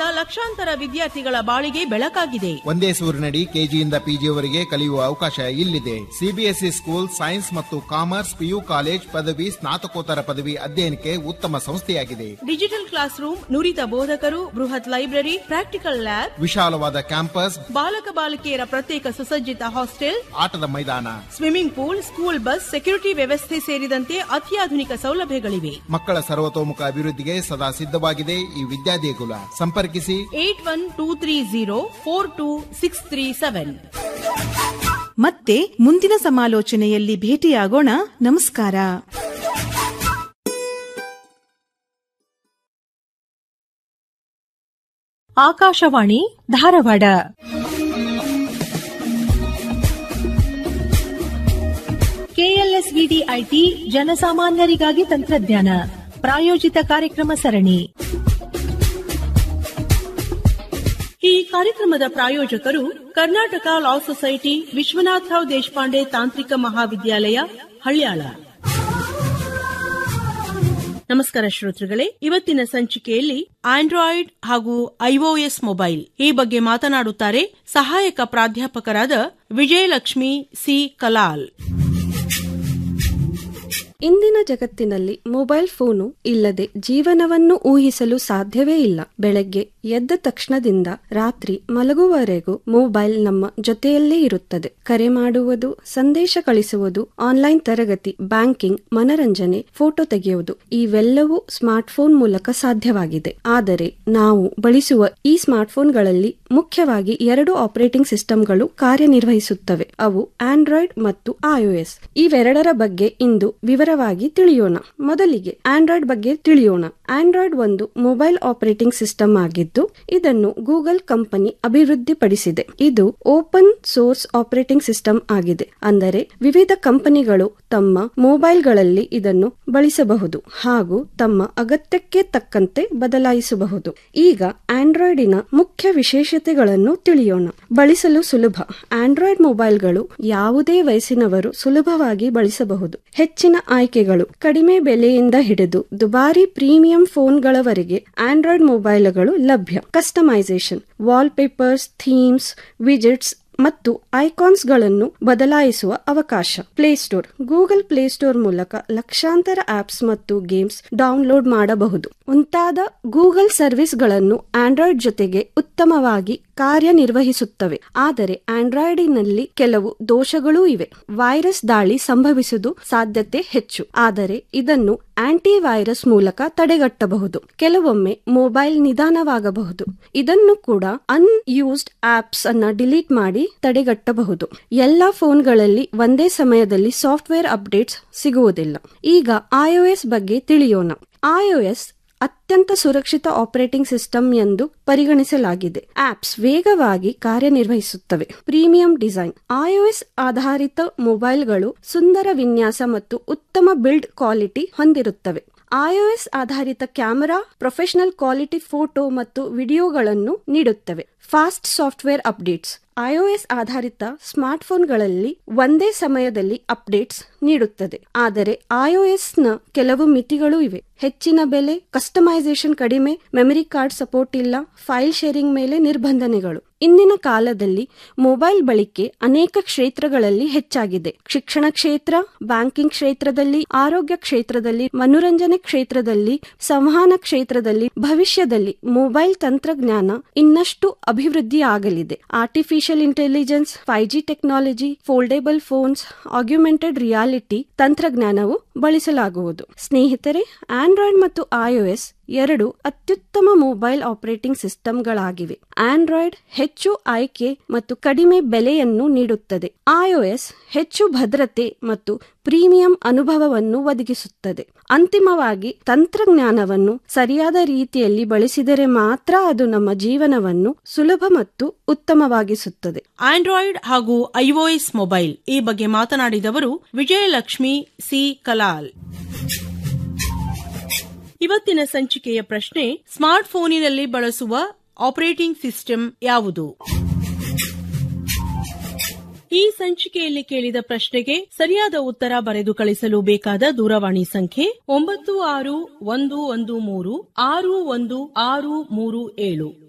ವರ್ಷಗಳಿಂದ ಲಕ್ಷಾಂತರ ವಿದ್ಯಾರ್ಥಿಗಳ ಬಾಳಿಗೆ ಬೆಳಕಾಗಿದೆ ಒಂದೇ ಸೂರಿನಡಿ ಕೆಜಿಯಿಂದ ಪಿಜಿಯವರೆಗೆ ಕಲಿಯುವ ಅವಕಾಶ ಇಲ್ಲಿದೆ ಸಿಬಿಎಸ್ಇ ಸ್ಕೂಲ್ ಸೈನ್ಸ್ ಮತ್ತು ಕಾಮರ್ಸ್ ಪಿಯು ಕಾಲೇಜ್ ಪದವಿ ಸ್ನಾತಕೋತ್ತರ ಪದವಿ ಅಧ್ಯಯನಕ್ಕೆ ಉತ್ತಮ ಸಂಸ್ಥೆಯಾಗಿದೆ ಡಿಜಿಟಲ್ ಕ್ಲಾಸ್ ರೂಮ್ ನುರಿತ ಬೋಧಕರು ಬೃಹತ್ ಲೈಬ್ರರಿ ಪ್ರಾಕ್ಟಿಕಲ್ ಲ್ಯಾಬ್ ವಿಶಾಲವಾದ ಕ್ಯಾಂಪಸ್ ಬಾಲಕ ಬಾಲಕಿಯರ ಪ್ರತ್ಯೇಕ ಸುಸಜ್ಜಿತ ಹಾಸ್ಟೆಲ್ ಆಟದ ಮೈದಾನ swimming pool school bus security ವ್ಯವಸ್ಥೆ ಸೇರಿದಂತೆ ಅತ್ಯಾಧುನಿಕ ಸೌಲಭ್ಯಗಳಿವೆ ಮಕ್ಕಳ ಸರ್ವತೋಮುಖ ಅಭಿವೃದ್ಧಿಗೆ ಸದಾ ಸಿದ್ಧವಾಗಿದೆ ಈ ವಿದ್ಯಾದೇಗುಲ ಸಂಪರ್ಕಿಸಿ eight one two three zero four two six three seven ಮತ್ತೆ ಮುಂದಿನ ಸಮಾಲೋಚನೆಯಲ್ಲಿ ಭೇಟಿಯಾಗೋಣ ನಮಸ್ಕಾರ ಆಕಾಶವಾಣಿ ಧಾರವಾಡ ಕೆಎಲ್ಎಸ್ವಿಡಿ ಐಟಿ ಜನಸಾಮಾನ್ಯರಿಗಾಗಿ ತಂತ್ರಜ್ಞಾನ ಪ್ರಾಯೋಜಿತ ಕಾರ್ಯಕ್ರಮ ಸರಣಿ ಈ ಕಾರ್ಯಕ್ರಮದ ಪ್ರಾಯೋಜಕರು ಕರ್ನಾಟಕ ಲಾ ಸೊಸೈಟಿ ವಿಶ್ವನಾಥರಾವ್ ದೇಶಪಾಂಡೆ ತಾಂತ್ರಿಕ ಮಹಾವಿದ್ಯಾಲಯ ಹಳ್ಯಾಳ ನಮಸ್ಕಾರ ಶ್ರೋತೃಗಳೇ ಇವತ್ತಿನ ಸಂಚಿಕೆಯಲ್ಲಿ ಆಂಡ್ರಾಯ್ಡ್ ಹಾಗೂ ಐಒಎಸ್ ಮೊಬೈಲ್ ಈ ಬಗ್ಗೆ ಮಾತನಾಡುತ್ತಾರೆ ಸಹಾಯಕ ಪ್ರಾಧ್ಯಾಪಕರಾದ ವಿಜಯಲಕ್ಷ್ಮಿ ಸಿ ಕಲಾಲ್ ಇಂದಿನ ಜಗತ್ತಿನಲ್ಲಿ ಮೊಬೈಲ್ ಫೋನು ಇಲ್ಲದೆ ಜೀವನವನ್ನು ಊಹಿಸಲು ಸಾಧ್ಯವೇ ಇಲ್ಲ ಬೆಳಗ್ಗೆ ಎದ್ದ ತಕ್ಷಣದಿಂದ ರಾತ್ರಿ ಮಲಗುವವರೆಗೂ ಮೊಬೈಲ್ ನಮ್ಮ ಜೊತೆಯಲ್ಲೇ ಇರುತ್ತದೆ ಕರೆ ಮಾಡುವುದು ಸಂದೇಶ ಕಳಿಸುವುದು ಆನ್ಲೈನ್ ತರಗತಿ ಬ್ಯಾಂಕಿಂಗ್ ಮನರಂಜನೆ ಫೋಟೋ ತೆಗೆಯುವುದು ಇವೆಲ್ಲವೂ ಸ್ಮಾರ್ಟ್ಫೋನ್ ಮೂಲಕ ಸಾಧ್ಯವಾಗಿದೆ ಆದರೆ ನಾವು ಬಳಸುವ ಈ ಸ್ಮಾರ್ಟ್ಫೋನ್ಗಳಲ್ಲಿ ಮುಖ್ಯವಾಗಿ ಎರಡು ಆಪರೇಟಿಂಗ್ ಸಿಸ್ಟಂಗಳು ಕಾರ್ಯನಿರ್ವಹಿಸುತ್ತವೆ ಅವು ಆಂಡ್ರಾಯ್ಡ್ ಮತ್ತು ಐಒಎಸ್ ಇವೆರಡರ ಬಗ್ಗೆ ಇಂದು ವಿವರವಾಗಿ ತಿಳಿಯೋಣ ಮೊದಲಿಗೆ ಆಂಡ್ರಾಯ್ಡ್ ಬಗ್ಗೆ ತಿಳಿಯೋಣ ಆಂಡ್ರಾಯ್ಡ್ ಒಂದು ಮೊಬೈಲ್ ಆಪರೇಟಿಂಗ್ ಸಿಸ್ಟಮ್ ಆಗಿದ್ದು ಇದನ್ನು ಗೂಗಲ್ ಕಂಪನಿ ಅಭಿವೃದ್ಧಿಪಡಿಸಿದೆ ಇದು ಓಪನ್ ಸೋರ್ಸ್ ಆಪರೇಟಿಂಗ್ ಸಿಸ್ಟಮ್ ಆಗಿದೆ ಅಂದರೆ ವಿವಿಧ ಕಂಪನಿಗಳು ತಮ್ಮ ಮೊಬೈಲ್ಗಳಲ್ಲಿ ಇದನ್ನು ಬಳಸಬಹುದು ಹಾಗೂ ತಮ್ಮ ಅಗತ್ಯಕ್ಕೆ ತಕ್ಕಂತೆ ಬದಲಾಯಿಸಬಹುದು ಈಗ ಆಂಡ್ರಾಯ್ಡಿನ ಮುಖ್ಯ ವಿಶೇಷತೆಗಳನ್ನು ತಿಳಿಯೋಣ ಬಳಸಲು ಸುಲಭ ಆಂಡ್ರಾಯ್ಡ್ ಮೊಬೈಲ್ಗಳು ಯಾವುದೇ ವಯಸ್ಸಿನವರು ಸುಲಭವಾಗಿ ಬಳಸಬಹುದು ಹೆಚ್ಚಿನ ಆಯ್ಕೆಗಳು ಕಡಿಮೆ ಬೆಲೆಯಿಂದ ಹಿಡಿದು ದುಬಾರಿ ಪ್ರೀಮಿಯಂ ಫೋನ್ಗಳವರೆಗೆ ಆಂಡ್ರಾಯ್ಡ್ ಮೊಬೈಲ್ಗಳು ಲಭ್ಯ ಕಸ್ಟಮೈಸೇಷನ್ ವಾಲ್ಪೇಪರ್ಸ್ ಥೀಮ್ಸ್ ವಿಜಿಟ್ಸ್ ಮತ್ತು ಐಕಾನ್ಸ್ಗಳನ್ನು ಬದಲಾಯಿಸುವ ಅವಕಾಶ ಪ್ಲೇಸ್ಟೋರ್ ಗೂಗಲ್ ಪ್ಲೇಸ್ಟೋರ್ ಮೂಲಕ ಲಕ್ಷಾಂತರ ಆಪ್ಸ್ ಮತ್ತು ಗೇಮ್ಸ್ ಡೌನ್ಲೋಡ್ ಮಾಡಬಹುದು ಮುಂತಾದ ಗೂಗಲ್ ಸರ್ವಿಸ್ಗಳನ್ನು ಆಂಡ್ರಾಯ್ಡ್ ಜೊತೆಗೆ ಉತ್ತಮವಾಗಿ ಕಾರ್ಯನಿರ್ವಹಿಸುತ್ತವೆ ಆದರೆ ಆಂಡ್ರಾಯ್ಡಿನಲ್ಲಿ ಕೆಲವು ದೋಷಗಳೂ ಇವೆ ವೈರಸ್ ದಾಳಿ ಸಂಭವಿಸುವುದು ಸಾಧ್ಯತೆ ಹೆಚ್ಚು ಆದರೆ ಇದನ್ನು ಆಂಟಿ ವೈರಸ್ ಮೂಲಕ ತಡೆಗಟ್ಟಬಹುದು ಕೆಲವೊಮ್ಮೆ ಮೊಬೈಲ್ ನಿಧಾನವಾಗಬಹುದು ಇದನ್ನು ಕೂಡ ಅನ್ಯೂಸ್ಡ್ ಆಪ್ಸ್ ಅನ್ನ ಡಿಲೀಟ್ ಮಾಡಿ ತಡೆಗಟ್ಟಬಹುದು ಎಲ್ಲಾ ಫೋನ್ಗಳಲ್ಲಿ ಒಂದೇ ಸಮಯದಲ್ಲಿ ಸಾಫ್ಟ್ವೇರ್ ಅಪ್ಡೇಟ್ಸ್ ಸಿಗುವುದಿಲ್ಲ ಈಗ ಐಒಎಸ್ ಬಗ್ಗೆ ತಿಳಿಯೋಣ ಐಒಎಸ್ ಅತ್ಯಂತ ಸುರಕ್ಷಿತ ಆಪರೇಟಿಂಗ್ ಸಿಸ್ಟಮ್ ಎಂದು ಪರಿಗಣಿಸಲಾಗಿದೆ ಆಪ್ಸ್ ವೇಗವಾಗಿ ಕಾರ್ಯನಿರ್ವಹಿಸುತ್ತವೆ ಪ್ರೀಮಿಯಂ ಡಿಸೈನ್ ಐಒಎಸ್ ಆಧಾರಿತ ಮೊಬೈಲ್ಗಳು ಸುಂದರ ವಿನ್ಯಾಸ ಮತ್ತು ಉತ್ತಮ ಬಿಲ್ಡ್ ಕ್ವಾಲಿಟಿ ಹೊಂದಿರುತ್ತವೆ ಐಒಎಸ್ ಆಧಾರಿತ ಕ್ಯಾಮೆರಾ ಪ್ರೊಫೆಷನಲ್ ಕ್ವಾಲಿಟಿ ಫೋಟೋ ಮತ್ತು ವಿಡಿಯೋಗಳನ್ನು ನೀಡುತ್ತವೆ ಫಾಸ್ಟ್ ಸಾಫ್ಟ್ವೇರ್ ಅಪ್ಡೇಟ್ಸ್ ಐಒಎಸ್ ಆಧಾರಿತ ಸ್ಮಾರ್ಟ್ಫೋನ್ಗಳಲ್ಲಿ ಒಂದೇ ಸಮಯದಲ್ಲಿ ಅಪ್ಡೇಟ್ಸ್ ನೀಡುತ್ತದೆ ಆದರೆ ಐಒಎಸ್ ನ ಕೆಲವು ಮಿತಿಗಳು ಇವೆ ಹೆಚ್ಚಿನ ಬೆಲೆ ಕಸ್ಟಮೈಸೇಷನ್ ಕಡಿಮೆ ಮೆಮರಿ ಕಾರ್ಡ್ ಸಪೋರ್ಟ್ ಇಲ್ಲ ಫೈಲ್ ಶೇರಿಂಗ್ ಮೇಲೆ ನಿರ್ಬಂಧನೆಗಳು ಇಂದಿನ ಕಾಲದಲ್ಲಿ ಮೊಬೈಲ್ ಬಳಕೆ ಅನೇಕ ಕ್ಷೇತ್ರಗಳಲ್ಲಿ ಹೆಚ್ಚಾಗಿದೆ ಶಿಕ್ಷಣ ಕ್ಷೇತ್ರ ಬ್ಯಾಂಕಿಂಗ್ ಕ್ಷೇತ್ರದಲ್ಲಿ ಆರೋಗ್ಯ ಕ್ಷೇತ್ರದಲ್ಲಿ ಮನೋರಂಜನೆ ಕ್ಷೇತ್ರದಲ್ಲಿ ಸಂವಹನ ಕ್ಷೇತ್ರದಲ್ಲಿ ಭವಿಷ್ಯದಲ್ಲಿ ಮೊಬೈಲ್ ತಂತ್ರಜ್ಞಾನ ಇನ್ನಷ್ಟು ಅಭಿವೃದ್ಧಿಯಾಗಲಿದೆ artificial intelligence five G technology foldable phones augmented reality ತಂತ್ರಜ್ಞಾನವು ಬಳಸಲಾಗುವುದು ಸ್ನೇಹಿತರೆ ಆಂಡ್ರಾಯ್ಡ್ ಮತ್ತು ಐಒಎಸ್ ಎರಡು ಅತ್ಯುತ್ತಮ ಮೊಬೈಲ್ ಆಪರೇಟಿಂಗ್ ಸಿಸ್ಟಂಗಳಾಗಿವೆ ಆಂಡ್ರಾಯ್ಡ್ ಹೆಚ್ಚು ಆಯ್ಕೆ ಮತ್ತು ಕಡಿಮೆ ಬೆಲೆಯನ್ನು ನೀಡುತ್ತದೆ ಐಒಎಸ್ ಹೆಚ್ಚು ಭದ್ರತೆ ಮತ್ತು ಪ್ರೀಮಿಯಂ ಅನುಭವವನ್ನು ಒದಗಿಸುತ್ತದೆ ಅಂತಿಮವಾಗಿ ತಂತ್ರಜ್ಞಾನವನ್ನು ಸರಿಯಾದ ರೀತಿಯಲ್ಲಿ ಬಳಸಿದರೆ ಮಾತ್ರ ಅದು ನಮ್ಮ ಜೀವನವನ್ನು ಸುಲಭ ಮತ್ತು ಉತ್ತಮವಾಗಿಸುತ್ತದೆ ಆಂಡ್ರಾಯ್ಡ್ ಹಾಗೂ ಐಒಎಸ್ ಮೊಬೈಲ್ ಈ ಬಗ್ಗೆ ಮಾತನಾಡಿದವರು ವಿಜಯಲಕ್ಷ್ಮಿ ಸಿ ಕಲಾಲ್ ಇವತ್ತಿನ ಸಂಚಿಕೆಯ ಪ್ರಶ್ನೆ ಸ್ಮಾರ್ಟ್ ಫೋನಿನಲ್ಲಿ ಬಳಸುವ ಆಪರೇಟಿಂಗ್ ಸಿಸ್ಟಮ್ ಯಾವುದು ಈ ಸಂಚಿಕೆಯಲ್ಲಿ ಕೇಳಿದ ಪ್ರಶ್ನೆಗೆ ಸರಿಯಾದ ಉತ್ತರ ಬರೆದು ಕಳಿಸಲು ಬೇಕಾದ ದೂರವಾಣಿ ಸಂಖ್ಯೆ ಒಂಬತ್ತು ಆರು ಒಂದು ಒಂದು ಮೂರು ಆರು ಒಂದು ಆರು ಮೂರು ಏಳು